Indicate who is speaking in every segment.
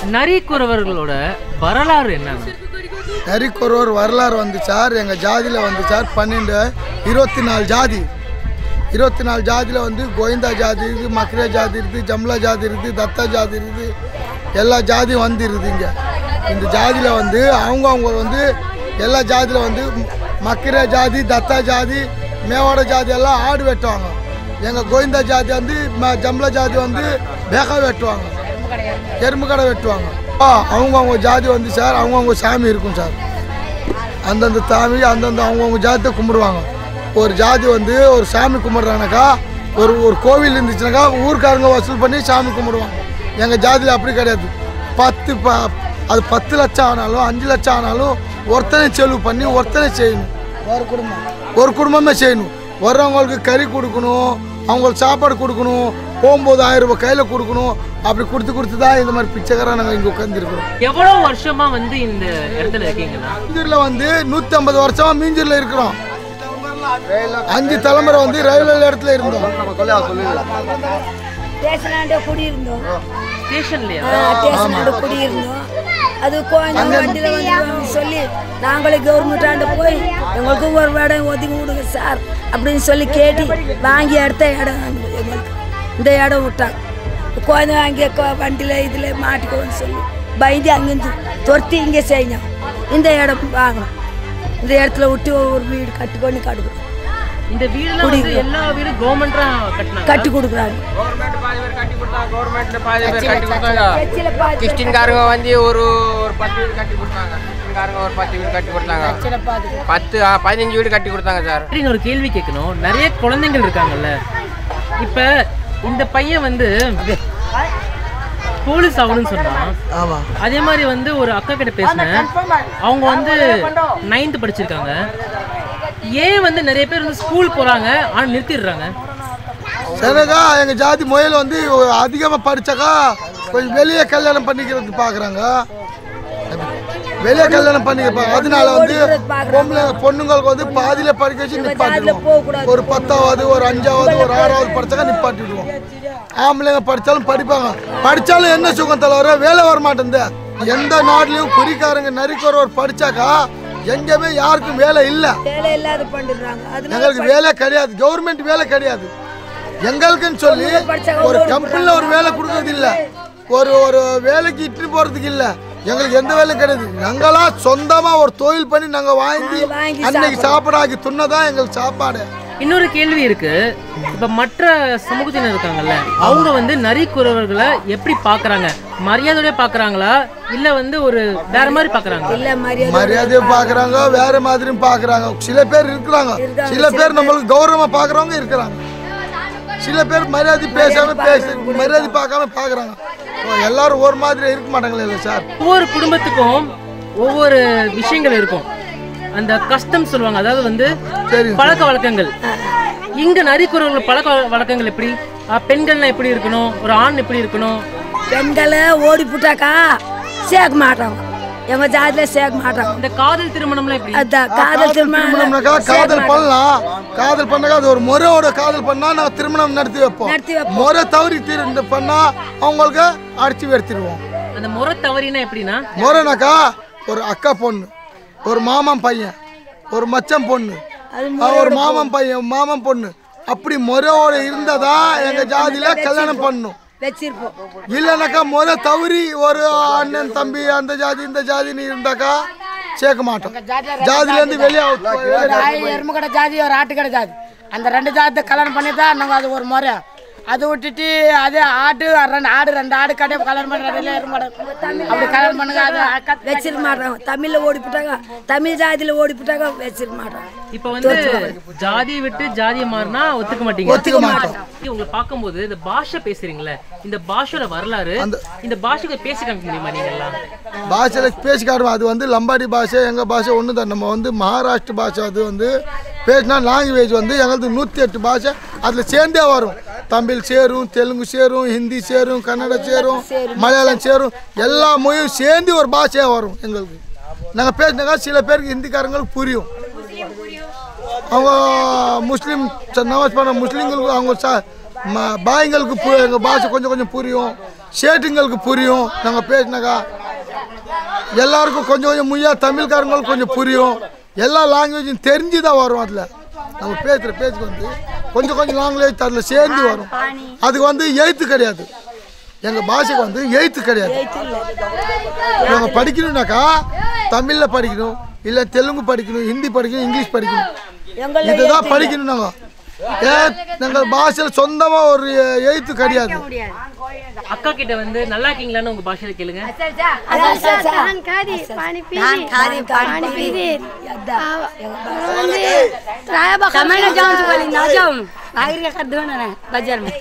Speaker 1: நரிக்குறவர்களோட வரலாறு என்னன்னா
Speaker 2: நரிக்கொருவர் வரலாறு வந்து சார் எங்கள் ஜாதியில் வந்து சார் பன்னெண்டு இருபத்தி நாலு ஜாதி இருபத்தி நாலு ஜாதியில் வந்து கோவிந்தா ஜாதி இருக்குது மக்ரியா ஜாதி இருக்குது ஜம்லா ஜாதி இருக்குது தத்தா ஜாதி இருக்குது எல்லா ஜாதியும் வந்து இருக்குது இங்கே இந்த ஜாதியில் வந்து அவங்க அவங்க வந்து எல்லா ஜாதியில் வந்து மக்ரியா ஜாதி தத்தா ஜாதி மேவாட ஜாதி எல்லாம் ஆடு வெட்டுவாங்க எங்கள் கோவிந்தா ஜாதி வந்து ம- ஜம்லா ஜாதி வந்து பேகா வெட்டுவாங்க எறும்பு கடை வெட்டுவாங்க ஆ, அவங்கவங்க ஜாதி வந்து சார் அவங்கவுங்க சாமி இருக்கும் சார் அந்தந்த சாமி அந்தந்த அவங்கவுங்க ஜாதியை கும்பிடுவாங்க ஒரு ஜாதி வந்து ஒரு சாமி கும்பிட்றானாக்கா ஒரு ஒரு கோவில் இருந்துச்சுனாக்கா ஊர்க்காரங்க வசூல் பண்ணி சாமி கும்பிடுவாங்க எங்கள் ஜாதியில் அப்படி கிடையாது பத்து ப அது பத்து லட்சம் ஆனாலும் அஞ்சு லட்சம் ஆனாலும் ஒருத்தனை செலவு பண்ணி ஒருத்தனை செய்யணும் ஒரு குடும்பம் ஒரு குடும்பமே செய்யணும் வர்றவங்களுக்கு கறி கொடுக்கணும் அவங்களுக்கு சாப்பாடு கொடுக்கணும் போகும்போது ஆயிரம் ரூபாய் கையில் கொடுக்கணும் அப்படி கொடுத்து கொடுத்து தான் இந்த மாதிரி பிச்சைக்காரன் நாங்கள் இங்கே உட்காந்துருக்குறோம்
Speaker 1: எவ்வளவு வருஷமா வந்து இந்த இடத்துல இருக்கீங்களா
Speaker 2: மீஞ்சூரில் வந்து நூற்றி ஐம்பது வருஷமா மீஞ்சூரில் இருக்கிறோம் அஞ்சு தலைமுறை வந்து ரயில்வே இடத்துல இருந்தோம்
Speaker 3: ஸ்டேஷனாண்ட குடியிருந்தோம்
Speaker 1: ஸ்டேஷன்லயா
Speaker 3: ஸ்டேஷனாண்ட குடியிருந்தோம் அது கொஞ்சம் வண்டியில் வந்து சொல்லி நாங்களே கவர்மெண்டாண்ட போய் எங்களுக்கு ஒரு இடம் ஒதுக்கி விடுங்க சார் அப்படின்னு சொல்லி கேட்டு வாங்கி எடுத்த இடம் எங்களுக்கு இந்த இடம் விட்டாங்க கொஞ்சம் அங்கே வண்டியில் இதில் மாட்டிக்கோன்னு சொல்லி பயந்து அங்கேருந்து துரத்தி இங்கே செய்யணும் இந்த இடம் வாங்கணும் இந்த இடத்துல விட்டு ஒரு வீடு கட்டி கொண்டு கட்டுக்கிறோம்
Speaker 1: இந்த வீடுலாம் வந்து எல்லா வீடும் கவர்மெண்டா கட்டினாங்க
Speaker 3: கட்டி கொடுக்குறாங்க
Speaker 4: கவர்மெண்ட் பாதி பேர் கட்டி கொடுத்தாங்க கவர்மெண்ட் பாதி பேர் கட்டி கொடுத்தாங்க
Speaker 3: கட்சியில பாதி
Speaker 4: கிறிஸ்டின்காரங்க வந்து ஒரு ஒரு பத்து வீடு கட்டி கொடுத்தாங்க கிறிஸ்டின்காரங்க ஒரு பத்து வீடு கட்டி கொடுத்தாங்க
Speaker 3: கட்சியில பாதி
Speaker 4: பத்து ஆ, பதினஞ்சு வீடு கட்டி கொடுத்தாங்க சார்
Speaker 1: அப்படின்னு ஒரு கேள்வி கேட்கணும் நிறைய குழந்தைகள் இருக்காங்கல்ல இப்ப இந்த பையன் வந்து போலீஸ் ஆகணும்னு சொன்னான்
Speaker 2: ஆமாம்
Speaker 1: அதே மாதிரி வந்து ஒரு அக்கா கிட்ட பேசினேன் அவங்க வந்து நைன்த் படிச்சிருக்காங்க ஏன் வந்து நிறைய பேர் வந்து ஸ்கூல் போறாங்க ஆனா நிறுத்திடுறாங்க
Speaker 2: சரிக்கா எங்கள் ஜாதி முயல் வந்து அதிகமாக படித்தாக்கா கொஞ்சம் வெளியே கல்யாணம் பண்ணிக்கிறது பார்க்குறாங்க வெளியே கல்யாணம் பண்ணிக்கிறப்பாங்க அதனால வந்து பொம்பளை பொண்ணுங்களுக்கு வந்து பாதியில படிக்க வச்சு நிப்பாட்டிடுவோம் ஒரு பத்தாவது ஒரு அஞ்சாவது ஒரு ஆறாவது படிச்சாக்கா நிப்பாட்டிடுவோம் ஆம்பளைங்க படித்தாலும் படிப்பாங்க படித்தாலும் என்ன சுகம் தலைவர வேலை வர மாட்டேங்குது எந்த நாட்டிலையும் குறிக்காரங்க நரிக்கிறவர் படிச்சாக்கா எங்கேயுமே யாருக்கும் வேலை இல்லை
Speaker 3: வேலை இல்லாத பண்ணிடுறாங்க அதனால
Speaker 2: எங்களுக்கு வேலை கிடையாது கவர்மெண்ட் வேலை கிடையாது எங்களுக்குன்னு சொல்லி ஒரு கம்பெனியில் ஒரு வேலை கொடுக்கறது இல்ல ஒரு ஒரு வேலைக்கு இட்டு போறதுக்கு இல்ல எங்களுக்கு எந்த வேலையும் கிடையாது நாங்களா சொந்தமா ஒரு தொழில் பண்ணி நாங்க வாங்கி
Speaker 3: வாங்கி
Speaker 2: அன்னைக்கு சாப்பாடாக்கி துண்ணதான் எங்களுக்கு சாப்பாடு
Speaker 1: இன்னொரு கேள்வி இருக்கு இப்ப மற்ற சமூகத்தினர் இருக்காங்கல்ல அவங்க வந்து நரிக்குறவர்களை எப்படி பாக்குறாங்க மரியாதையோட பாக்குறாங்களா இல்ல வந்து ஒரு வேற மாதிரி பாக்குறாங்க
Speaker 3: இல்ல மரியாதை
Speaker 2: மரியாதையும் பாக்குறாங்க வேற மாதிரியும் பாக்குறாங்க சில பேர் இருக்கிறாங்க சில பேர் நம்மளுக்கு கௌரவமா பாக்குறவங்க இருக்கிறாங்க சில பேர் மரியாதை பேசாம பேச மரியாதை பார்க்காம பாக்குறாங்க ஓ, எல்லாரும் ஒரு மாதிரி இருக்க மாட்டாங்களே இல்லை சார்
Speaker 1: ஒவ்வொரு குடும்பத்துக்கும் ஒவ்வொரு விஷயங்கள் இருக்கும் அந்த கஷ்டம் சொல்லுவாங்க அதாவது வந்து
Speaker 2: சரி
Speaker 1: பழக்க வழக்கங்கள் இங்க நரிக்குறவர்கள் பழக்க வழக்கங்கள் எப்படி அஹ், பெண்கள்னா எப்படி இருக்கணும் ஒரு ஆண் எப்படி இருக்கணும்
Speaker 3: பெண்களை ஓடி புட்டாக்கா சேர்க்க மாட்டாங்க எங்க ஜாதியில சேர்க்க மாட்டாங்க
Speaker 1: இந்த காதல் திருமணம்லாம் எப்படி
Speaker 3: அதான் காதல் திருமணம்
Speaker 2: திருமணம்னாக்கா காதல் பண்ணலாம் காதல் பண்ணாக்கா அது ஒரு முறையோட காதல் பண்ணா நான் திருமணம் நடத்தி வைப்போம்
Speaker 3: நடத்தி வைப்போம்.
Speaker 2: முறை தவறி திரு பண்ணா அவங்களுக்கு அடிச்சு வெடுத்திடுவோம்
Speaker 1: அந்த முறை தவறினா எப்படின்னா
Speaker 2: முறைனாக்கா ஒரு அக்கா பொண்ணு ஒரு மாமன் பையன் ஒரு மச்சன் பொண்ணு
Speaker 3: அது
Speaker 2: அஹ் ஒரு மாமன் பையன் மாமன் பொண்ணு அப்படி முறையோட இருந்தாதான் எங்க ஜாதியில கல்யாணம் பண்ணணும்
Speaker 3: வச்சிருப்போம்
Speaker 2: இல்லைனாக்கா முறை தவறி ஒரு அண்ணன் தம்பி அந்த ஜாதி இந்த ஜாதின்னு இருந்தாக்கா சேர்க்க மாட்டோம் ஜாதியில இருந்து வெளியே
Speaker 5: நாய் எருமக்கடை ஜாதி ஒரு ஆட்டுக்கடை ஜாதி அந்த ரெண்டு ஜாதத்தை கல்யாணம் பண்ணி தான் நாங்கள் அது ஒரு முறை அதை விட்டுட்டு அதே ஆடு ரெண்டு ஆடு ரெண்டு ஆடு கடையை கல்யாணம் பண்ணி ரெண்டு எருமக்கடை அப்படி கல்யாணம் பண்ணுங்க அது
Speaker 3: வச்சிருக்க மாட்டாங்க தமிழ்ல ஓடி புட்டாங்க தமிழ் ஜாதியில ஓடி புட்டாங்க வச்சிருக்க மாட்டாங்க
Speaker 1: இப்ப வந்து ஜாதியை விட்டு ஜாதியை மாறினா ஒத்துக்க மாட்டீங்க
Speaker 2: ஒத்துக்க மாட்டோம்.
Speaker 1: உங்களை பார்க்கும்போது இந்த பாஷை பேசுறீங்களே இந்த பாஷையோட வரலாறு இந்த பாஷைக்கு பேசி காமிக்க முடியுமா நீங்கெல்லாம்
Speaker 2: பாஷையில பேசி காட்டுவோம் அது வந்து லம்பாடி பாஷை எங்கள் பாஷை ஒன்று தான் நம்ம வந்து மகாராஷ்டிர பாஷை அது வந்து பேசினா லாங்குவேஜ் வந்து எங்களுக்கு நூற்றி எட்டு பாஷை அதில் சேர்ந்தே வரும் தமிழ் சேரும் தெலுங்கு சேரும் ஹிந்தி சேரும் கன்னடம் சேரும் மலையாளம் சேரும் எல்லா மொழியும் சேர்ந்து ஒரு பாஷையாக வரும் எங்களுக்கு நாங்கள் பேசினாக்கா சில பேருக்கு ஹிந்திக்காரங்களுக்கு புரியும் அவங்க முஸ்லீம் ச- நமாஸ் பண்ண முஸ்லீம்களுக்கு அவங்க ச ம- பாய்ங்களுக்கு பு எங்கள் பாஷை கொஞ்சம் கொஞ்சம் புரியும் சேட்டுங்களுக்கு புரியும் நாங்கள் பேசினாக்கா எல்லாருக்கும் கொஞ்சம் கொஞ்சம் முய்யா தமிழ்காரங்களுக்கு கொஞ்சம் புரியும் எல்லா லாங்குவேஜும் தெரிஞ்சு தான் வரும் அதில் நம்ம பேசுகிற பேச்சுக்கு வந்து கொஞ்சம் கொஞ்சம் லாங்குவேஜ் அதில் சேர்ந்து வரும் அதுக்கு வந்து எழுத்து கிடையாது எங்கள் பாஷைக்கு வந்து எழுத்து கிடையாது இவங்க படிக்கணும்னாக்கா தமிழில் படிக்கணும் இல்லை தெலுங்கு படிக்கணும் ஹிந்தி படிக்கணும் இங்கிலீஷ் படிக்கணும்
Speaker 3: எங்களை
Speaker 2: இதுதான் படிக்கணும் நாங்கள் ஏன் எங்கள் பாஷையில் சொந்தமாக ஒரு எழுத்து கிடையாது
Speaker 1: அக்கா கிட்ட வந்து நல்லா இருக்கீங்களான்னு உங்க பாஷையில கேளுங்க
Speaker 3: அதான் சார், சார்.
Speaker 6: நான் காதி पानी पी
Speaker 3: நான் காதி
Speaker 6: पानी पी दी
Speaker 3: அதான்
Speaker 6: मुझे ट्राया बखर
Speaker 3: मैं ना जाऊँ तो बोली ना जाऊँ आगे क्या कर दो ना बाजार में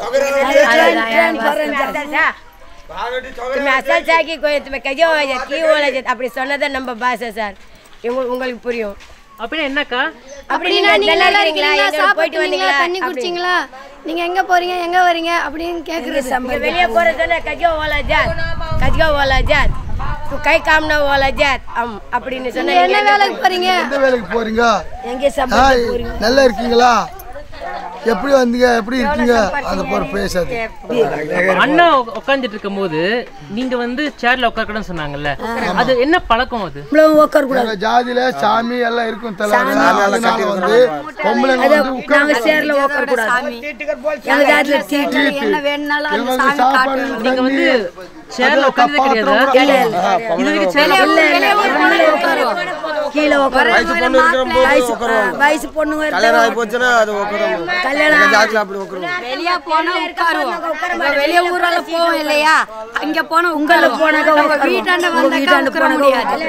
Speaker 3: ट्रेन ट्रेन
Speaker 7: तुम्हें असल चाय की कोई तुम्हें कजो हो जाए की बोला जाए அப்படி சொன்னதை நம்ம பாஷை சார் உங்களுக்கு உங்களுக்கு புரியும்
Speaker 1: அப்படின்னா என்னக்கா
Speaker 6: அப்படின்னா நீங்க நல்லா இருக்கீங்களா
Speaker 7: எங்க போயிட்டு
Speaker 6: சாப்பிட்டீங்களா
Speaker 7: வந்தீங்களா
Speaker 6: தண்ணி குடிச்சீங்களா நீங்க எங்க போறீங்க எங்க வரீங்க அப்படின்னு கேக்குறது
Speaker 7: இங்க வெளியே போறதுன்னா கஜோ ஓலா ஜாத் கஜோ ஓலா ஜாத் तू கை காம்னா ஓலா ஜாத் அம் அப்படின்னு சொன்னா
Speaker 6: நீங்க என்ன வேலைக்கு போறீங்க
Speaker 2: எந்த வேலைக்கு போகிறீங்க
Speaker 3: எங்கே
Speaker 2: ஆ
Speaker 3: சம்பளம்
Speaker 2: நல்லா இருக்கீங்களா எப்படி வந்தீங்க எப்படி இருக்கீங்க அந்த போற பேசாது
Speaker 1: அண்ணா உட்காந்துட்டு இருக்கும் போது நீங்க வந்து சேர்ல உட்காரக்கூடாதுன்னு சொன்னாங்கல்ல அது என்ன பழக்கம் அது
Speaker 3: இவ்வளவு உட்கார கூடாது
Speaker 2: எங்க ஜாதியில சாமி எல்லாம் இருக்கும் தலைவர் அதனால வந்து பொம்பளைங்க வந்து உட்கார
Speaker 3: நாங்க சேர்ல உட்கார கூடாது எங்க ஜாதியில தீட்டு என்ன வேணும்னாலும் அந்த
Speaker 2: இவங்க
Speaker 3: சாமி
Speaker 2: சாப்பாடு
Speaker 3: காட்டணும்
Speaker 1: நீங்க வந்து சேர்ல உட்கார்ந்ததே கிடையாதா
Speaker 2: கிடையாது.
Speaker 1: இது வரைக்கும் சேர்ல
Speaker 3: இல்ல இல்ல கீழே உட்காருவோம் கீழே உட்காருவோம் வயசு வயசு பொண்ணுங்க
Speaker 8: கல்யாணம் ஆகி
Speaker 3: இருந்தா
Speaker 8: போச்சுன்னா அது உட்காரும்
Speaker 3: கல்யாணம்
Speaker 8: எங்க ஜாதியில் அப்படி உட்காரும்
Speaker 3: வெளியே போனா உட்காருவோம் வெளியே ஊரால போவோம் இல்லையா அங்க போனா உங்கள போனாக்க வீட்டாண்ட வந்தாக்க உட்கார முடியாது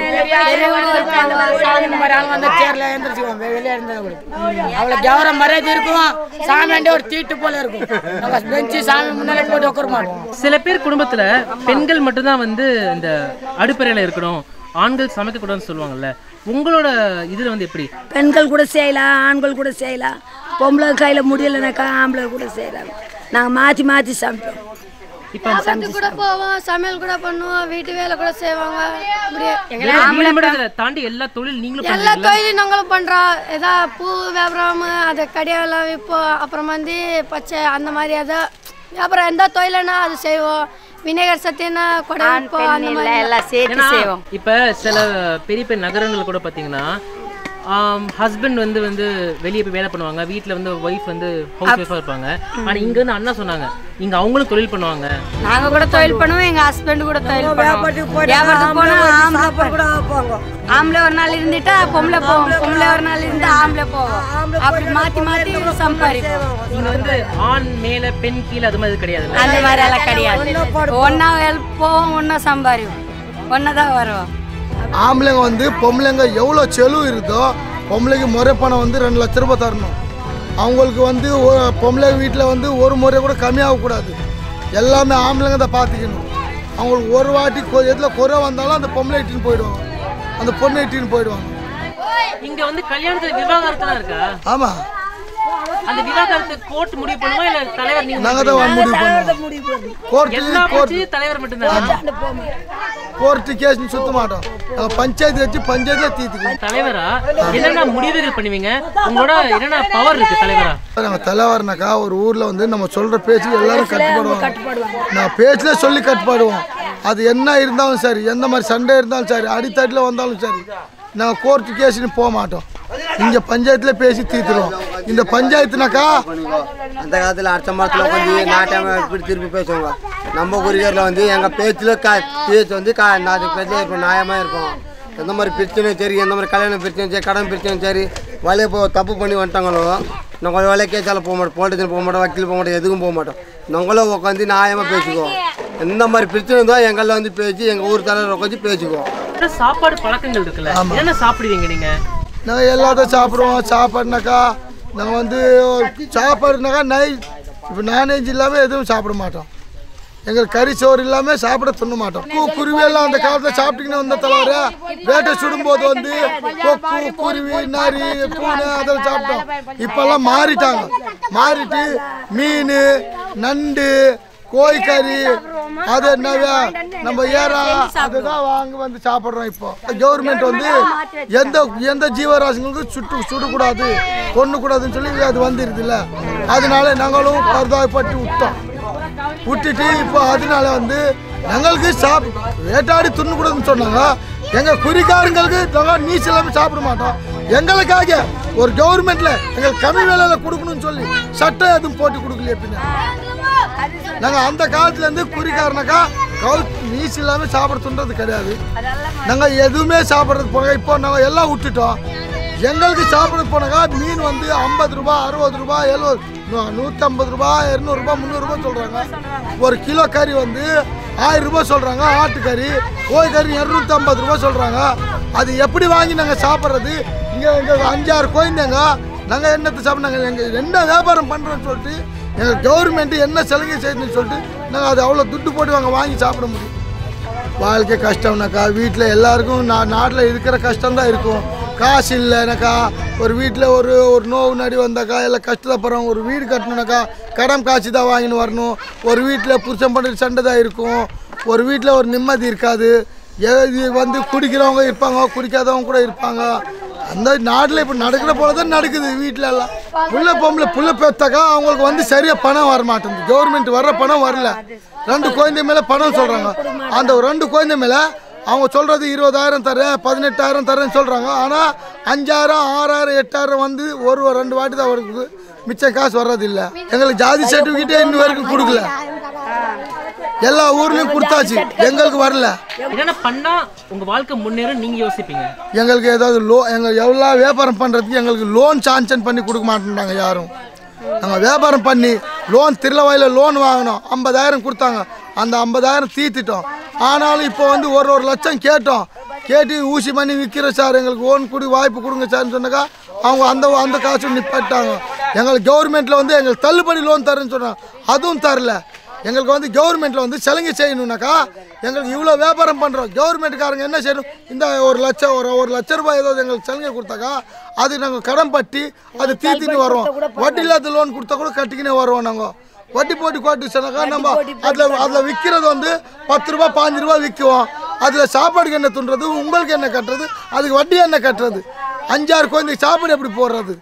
Speaker 5: சாமி மாதிரி ஆள் வந்து சேர்ல எழுந்திரிச்சுக்குவோம் வெளியே இருந்தது கூட அவ்வளோ கௌரவ மரியாதை இருக்கும் சாமி ஆண்டே ஒரு தீட்டு போல இருக்கும் நம்ம பெஞ்சு சாமி முன்னாலே போட்டு உட்கார மாட்டோம்
Speaker 1: சில பேர் குடும்பத்துல பெண்கள் மட்டும்தான் வந்து இந்த அடுப்பறையில இருக்கணும் ஆண்கள் சமைக்க கூடாதுன்னு சொல்லுவாங்கல்ல உங்களோட இதுல வந்து எப்படி
Speaker 3: பெண்கள் கூட செய்யலாம் ஆண்கள் கூட செய்யலாம் பொம்பளை கையில முடியலைனாக்கா ஆம்பளை கூட செய்யலாம் நாங்க மாத்தி மாத்தி சமைப்போம்
Speaker 1: இப்ப
Speaker 6: வீட்டுக்கு கூட போவோம் சமையல் கூட பண்ணுவோம் வீட்டு வேலை கூட செய்வாங்க அப்படியே
Speaker 1: வெறும் வீடு மட்டும் இல்ல, தாண்டி எல்லா தொழில் நீங்களும்
Speaker 6: எல்லா
Speaker 1: பண்ணுவீங்களா
Speaker 6: தொழிலும் நாங்களும் பண்றோம் ஏதா பூ வியாபாரம் அது கடையெல்லாம் விற்போம் அப்புறம் வந்து பச்சை அந்த மாதிரி ஏதோ வியாபாரம் எந்த தொழிலனா அது செய்வோம் விநாயகர் சத்தியனா கொடை விற்போம் அந்த மாதிரி
Speaker 3: எல்லாம் சேர்த்து
Speaker 1: ஏன்னா,
Speaker 3: செய்வோம்
Speaker 1: இப்ப சில பெரிய பெரிய நகரங்கள் கூட பாத்தீங்கன்னா ஹஸ்பண்ட் வந்து வந்து வெளியே போய் வேலை பண்ணுவாங்க வீட்ல வந்து ஒய்ஃப் வந்து ஹவுஸ் ஒய்ஃபா இருப்பாங்க ஆனா இங்க வந்து அண்ணா சொன்னாங்க இங்க அவங்களும் தொழில் பண்ணுவாங்க
Speaker 3: நாங்க கூட தொழில் பண்ணுவோம் எங்க ஹஸ்பண்ட் கூட தொழில் பண்ணுவோம் வியாபாரத்துக்கு போனா ஆம்பளை கூட போங்க ஆம்பளை ஒரு நாள் இருந்துட்டா பொம்பளை போவோம் பொம்பளை ஒரு நாள் இருந்தா ஆம்பளை போவோம் அப்படி மாத்தி மாத்தி சம்பாதிப்போம்
Speaker 1: இங்க வந்து ஆண் மேல பெண் கீழே அது மாதிரி கிடையாது
Speaker 3: அந்த மாதிரி எல்லாம் கிடையாது ஒன்னா ஹெல்ப் போவோம் ஒன்னா சம்பாதிப்போம் ஒன்னா தான் வருவோம்
Speaker 2: ஆம்பளைங்க வந்து பொம்பளைங்க எவ்வளோ செலவு இருக்குதோ பொம்பளைக்கு முறை பணம் வந்து ரெண்டு லட்ச ரூபாய் தரணும் அவங்களுக்கு வந்து ஒ- பொம்பளை வீட்டில் வந்து ஒரு முறை கூட கம்மியாகக்கூடாது எல்லாமே ஆம்பளைங்க தான் பார்த்துக்கணும் அவங்களுக்கு ஒரு வாட்டி கொ- எதுல குறை வந்தாலும் அந்த பொம்பளை இட்டின்னு போயிடுவாங்க அந்த பொண்ணை இட்டின்னு போயிடுவாங்க
Speaker 1: இங்க வந்து கல்யாணத்துல விவாகரத்துலாம் இருக்கா
Speaker 2: ஆமாம்
Speaker 1: அந்த விவாகரத்து கோர்ட் முடிவு பண்ணுமா இல்ல தலைவர் நீங்க
Speaker 2: நாங்கள் தான் முடிவு பண்ணுவோம் கோர்ட்டு
Speaker 1: எல்லா
Speaker 2: கோர்ட்
Speaker 1: பிரச்சனையும் தலைவர் மட்டும்தான்
Speaker 2: கோர்ட்டு கேஸ்னு சுத்த மாட்டோம் நாங்கள் பஞ்சாயத்து வச்சு பஞ்சாயத்தில் தீர்த்துக்கணும்
Speaker 1: தலைவரா என்னென்ன முடிவுகள் பண்ணுவீங்க உங்களோட என்னென்ன பவர் இருக்கு தலைவரா
Speaker 2: நாங்கள் தலைவர்னாக்கா ஒரு ஊரில் வந்து நம்ம சொல்கிற பேச்சு எல்லாரும் கட்டுப்படுவாங்க நான் பேச்சில் சொல்லி கட்டுப்பாடுவோம் அது என்ன இருந்தாலும் சரி எந்த மாதிரி சண்டை இருந்தாலும் சரி அடித்தட்டில் வந்தாலும் சரி நாங்கள் கோர்ட்டு கேஸுன்னு போக மாட்டோம் இங்கே பஞ்சாயத்தில் பேசி தீர்த்துருவோம் இந்த பஞ்சாயத்துனாக்கா
Speaker 8: அந்த காலத்தில் அடுத்த மரத்தில் உட்காந்து நாட்டாம இப்படி திருப்பி பேசுவாங்க நம்ம குறிகரில் வந்து எங்கள் பேச்சில் க பேச்சு வந்து கா நாலு பேச்சில் இருப்போம் நியாயமாக இருப்போம் எந்த மாதிரி பிரச்சனையும் சரி எந்த மாதிரி கல்யாணம் பிரச்சனையும் சரி கடன் பிரச்சனையும் சரி வலையை போ தப்பு பண்ணி வந்துட்டாங்களோ நாங்கள் வேலையை கேச்சால போக மாட்டோம் போலீஸில் போக மாட்டோம் வக்கீல் போக மாட்டோம் எதுக்கும் போக மாட்டோம் நாங்களும் உட்காந்து நியாயமாக பேசிக்குவோம் எந்த மாதிரி பிரச்சனை இருந்தால் எங்களில் வந்து பேசி எங்கள் ஊர் தலைவர் உட்காந்து பேசிக்குவோம்
Speaker 1: என்ன சாப்பாடு பழக்கங்கள் இருக்குல்ல என்ன சாப்பிடுவீங்க நீங்க
Speaker 2: நாங்கள் எல்லாத்தையும் சாப்பிடுவோம் சாப்பாடுனாக்கா நாங்கள் வந்து சாப்பாடுனாக்கா நை இப்போ நான்வெஜ் இல்லாமல் எதுவும் சாப்பிட மாட்டோம் எங்களுக்கு கறி சோறு இல்லாமல் சாப்பிட துண்ண மாட்டோம் கூ குருவி எல்லாம் அந்த காலத்தில் சாப்பிட்டீங்கன்னு வந்த தலைவர வேட்டை சுடும்போது வந்து கொக்கு குருவி நரி பூனை அதெல்லாம் சாப்பிட்டோம் இப்போல்லாம் மாறிட்டாங்க மாறிட்டு மீன் நண்டு கோழிக்கறி அது என்னவா நம்ம ஏறா அதுதான் வாங்கி வந்து சாப்பிட்றோம் இப்போ கவர்மெண்ட் வந்து எந்த எந்த ஜீவராசிகளுக்கும் சுட்டு சுடக்கூடாது கொல்லக்கூடாதுன்னு சொல்லி அது வந்துருதுல்ல அதனால நாங்களும் பரிதாபப்பட்டு விட்டோம் விட்டுட்டு இப்போ அதனால வந்து எங்களுக்கு சாப் வேட்டாடி துண்ணக்கூடாதுன்னு சொன்னாங்க எங்கள் குறிக்காரங்களுக்கு நாங்கள் நீச்சல் இல்லாமல் சாப்பிட மாட்டோம் எங்களுக்காக ஒரு கவர்மெண்ட்ல எங்களுக்கு கம்மி விலையில கொடுக்கணும்னு சொல்லி சட்டம் எதுவும் போட்டு கொடுக்கலையே பின்ன நாங்கள் அந்த காலத்துலேருந்து குறிக்காரனாக்கா கவு நீச்சல் இல்லாமல் சாப்பிட்றதுன்றது கிடையாது நாங்கள் எதுவுமே சாப்பிட்றது போக இப்போ நாங்கள் எல்லாம் விட்டுட்டோம் எங்களுக்கு சாப்பிட்றது போனாக்கா மீன் வந்து ஐம்பது ரூபா அறுபது ரூபா எழுபது நூற்றம்பது ரூபா இரநூறுபா முந்நூறுபா சொல்கிறாங்க ஒரு கிலோ கறி வந்து ஆயிரம் ரூபாய் சொல்கிறாங்க ஆட்டுக்கறி கோழி கறி இரநூத்தம்பது ரூபா சொல்கிறாங்க அது எப்படி வாங்கி நாங்கள் சாப்பிட்றது இங்கே எங்கள் அஞ்சாறு கோயிந்தாங்க நாங்கள் என்னத்தை சாப்பிட்றாங்க எங்கள் என்ன வியாபாரம் பண்ணுறோன்னு சொல்லிட்டு எங்கள் கவர்மெண்ட் என்ன சலுகை செய்யுதுன்னு சொல்லிட்டு நாங்கள் அது அவ்வளோ துட்டு போட்டு வாங்க வாங்கி சாப்பிட முடியும் வாழ்க்கை கஷ்டம்னாக்கா வீட்டில் எல்லாருக்கும் நான் நாட்டில் இருக்கிற கஷ்டம் தான் இருக்கும் காசு இல்லைனாக்கா ஒரு வீட்டில் ஒரு ஒரு நோவு நடி வந்தாக்கா எல்லாம் கஷ்டப்படுறோம் ஒரு வீடு கட்டணுனாக்கா கடன் காசு தான் வாங்கின்னு வரணும் ஒரு வீட்டில் புருஷன் பண்ணி சண்டை தான் இருக்கும் ஒரு வீட்டில் ஒரு நிம்மதி இருக்காது எ- இது வந்து குடிக்கிறவங்க இருப்பாங்க குடிக்காதவங்க கூட இருப்பாங்க அந்த நாட்டில் இப்போ நடக்கிற போல தான் நடக்குது வீட்டில் எல்லாம் புள்ள பொம்பளை புள்ள பெத்தாக்கா அவங்களுக்கு வந்து சரியாக பணம் வர மாட்டேங்குது கவர்மெண்ட் வர்ற பணம் வரல ரெண்டு குழந்தை மேலே பணம் சொல்கிறாங்க அந்த ரெண்டு குழந்தை மேலே அவங்க சொல்கிறது இருபதாயிரம் தரேன் பதினெட்டாயிரம் தரேன்னு சொல்கிறாங்க ஆனால் அஞ்சாயிரம் ஆறாயிரம் எட்டாயிரம் வந்து ஒரு ஒரு ரெண்டு வாட்டி தான் வருது மிச்சம் காசு வர்றதில்லை எங்களுக்கு ஜாதி சர்டிஃபிகேட்டே இன்ன வரைக்கும் கொடுக்கல எல்லா ஊர்லேயும் கொடுத்தாச்சு எங்களுக்கு வரல
Speaker 1: என்னென்ன பண்ணா உங்க வாழ்க்கை முன்னேறும் நீங்க யோசிப்பீங்க
Speaker 2: எங்களுக்கு ஏதாவது லோ எங்கள் எவ்வளோ வியாபாரம் பண்ணுறதுக்கு எங்களுக்கு லோன் சாங்ஷன் பண்ணி கொடுக்க மாட்டேன்றாங்க யாரும் நாங்கள் வியாபாரம் பண்ணி லோன் திருளவாயில் லோன் வாங்கினோம் ஐம்பதாயிரம் கொடுத்தாங்க அந்த ஐம்பதாயிரம் தீர்த்துட்டோம் ஆனாலும் இப்போ வந்து ஒரு ஒரு லட்சம் கேட்டோம் கேட்டு ஊசி பண்ணி விற்கிறோம் சார் எங்களுக்கு லோன் கொடு வாய்ப்பு கொடுங்க சார்னு சொன்னாக்கா அவங்க அந்த அந்த காசு நிப்பாட்டாங்க எங்களுக்கு கவர்மெண்ட்டில் வந்து எங்களுக்கு தள்ளுபடி லோன் தரேன்னு சொன்னாங்க அதுவும் தரல எங்களுக்கு வந்து கவர்மெண்ட்டில் வந்து சலுகை செய்யணும்னாக்கா எங்களுக்கு இவ்வளோ வியாபாரம் பண்ணுறோம் கவர்மெண்ட்டுக்காரங்க என்ன செய்யணும் இந்த ஒரு லட்சம் ஒரு ஒரு லட்ச ரூபாய் ஏதாவது எங்களுக்கு சலுகை கொடுத்தாக்கா அது நாங்கள் கடன் பட்டி அது தீர்த்துன்னு வருவோம் வட்டி இல்லாத லோன் கொடுத்தா கூட கட்டிக்கினே வருவோம் நாங்கள் வட்டி போட்டு கோட்டு சொன்னாக்கா நம்ம அதில் அதில் விற்கிறது வந்து பத்து ரூபா பாஞ்சு ரூபா விற்குவோம் அதில் சாப்பாடுக்கு என்ன துண்டுறது உங்களுக்கு என்ன கட்டுறது அதுக்கு வட்டி என்ன கட்டுறது அஞ்சாறு குழந்தைக்கு சாப்பாடு எப்படி போடுறது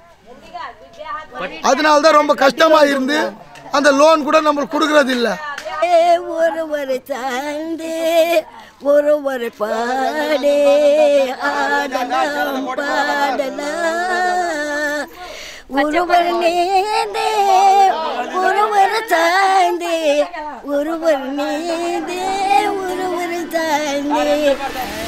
Speaker 2: அதனால தான் ரொம்ப கஷ்டமாக இருந்து அந்த லோன் கூட நம்மளுக்கு கொடுக்கறது இல்லை
Speaker 3: ஒருவர் சார்ந்து ஒருவர் பாடே ஆடலாம் பாடலாம் ஒருவர் நீந்தே ஒருவர் சாய்ந்தே ஒருவர் நீந்தே ஒருவர் சாய்ந்தே